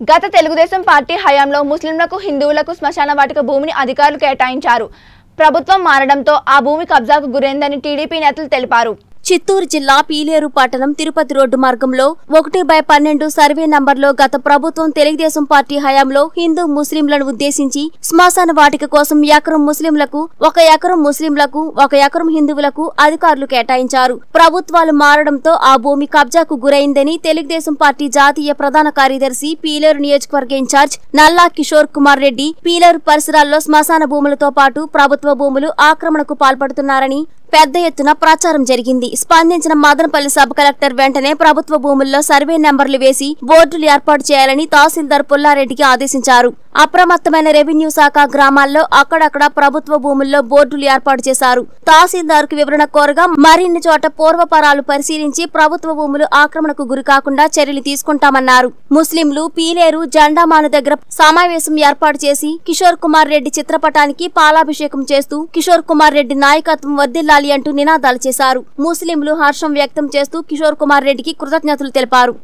గత తెలుగుదేశం పార్టీ హయాంలో ముస్లింలకు హిందువులకు శ్మశాన వాటిక భూమిని అధికారులు కేటాయించారు ప్రభుత్వం మారడంతో ఆ భూమి కబ్జాకు గురైందని టీడీపీ నేతలు తెలిపారు చిత్తూరు జిల్లా పీలేరు పట్టణం తిరుపతి రోడ్డు మార్గంలో ఒకటి బై పన్నెండు సర్వే నంబర్లో గత ప్రభుత్వం తెలుగుదేశం పార్టీ హయాంలో హిందూ ముస్లింలను ఉద్దేశించి శ్మశాన వాటిక కోసం ఎకరం ముస్లింలకు ఒక ఎకరం ముస్లింలకు ఒక ఎకరం హిందువులకు అధికారులు కేటాయించారు ప్రభుత్వాలు మారడంతో ఆ భూమి కబ్జాకు గురైందని తెలుగుదేశం పార్టీ జాతీయ ప్రధాన కార్యదర్శి పీలేరు నియోజకవర్గ ఇన్ఛార్జ్ నల్లా కిషోర్ కుమార్ రెడ్డి పీలేరు పరిసరాల్లో శ్మశాన భూములతో పాటు ప్రభుత్వ భూములు ఆక్రమణకు పాల్పడుతున్నారని పెద్ద ఎత్తున ప్రచారం జరిగింది స్పందించిన మదనపల్లి సబ్ కలెక్టర్ వెంటనే ప్రభుత్వ భూముల్లో సర్వే నెంబర్లు వేసి బోర్డులు ఏర్పాటు చేయాలని తహసీల్దార్ పుల్లారెడ్డికి ఆదేశించారు అప్రమత్తమైన రెవెన్యూ శాఖ గ్రామాల్లో అక్కడక్కడ ప్రభుత్వ భూముల్లో బోర్డులు ఏర్పాటు చేశారు తహసీల్దార్ కు వివరణ కోరగా మరిన్ని చోట పూర్వపరాలు పరిశీలించి ప్రభుత్వ భూములు ఆక్రమణకు గురి కాకుండా చర్యలు తీసుకుంటామన్నారు ముస్లింలు పీలేరు జెండామాను దగ్గర సమావేశం ఏర్పాటు చేసి కిషోర్ కుమార్ రెడ్డి చిత్రపటానికి పాలాభిషేకం చేస్తూ కిషోర్ కుమార్ రెడ్డి నాయకత్వం వర్దిల్లాలి అంటూ నినాదాలు చేశారు ముస్లింలు హర్షం వ్యక్తం చేస్తూ కిషోర్ కుమార్ రెడ్డికి కృతజ్ఞతలు తెలిపారు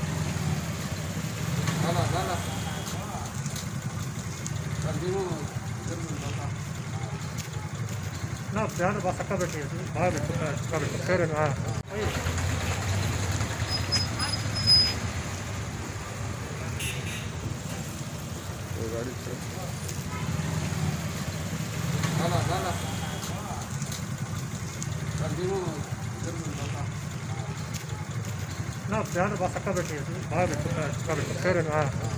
నా ఫ్యాన్ బాగా చక్కగా పెట్టి బాగా పెట్టు చక్కగా పెట్టు సరే నా ఫ్యాన్ బాగా చక్కగా పెట్టి బాగా పెట్టు చక్కగా పెట్టు సరే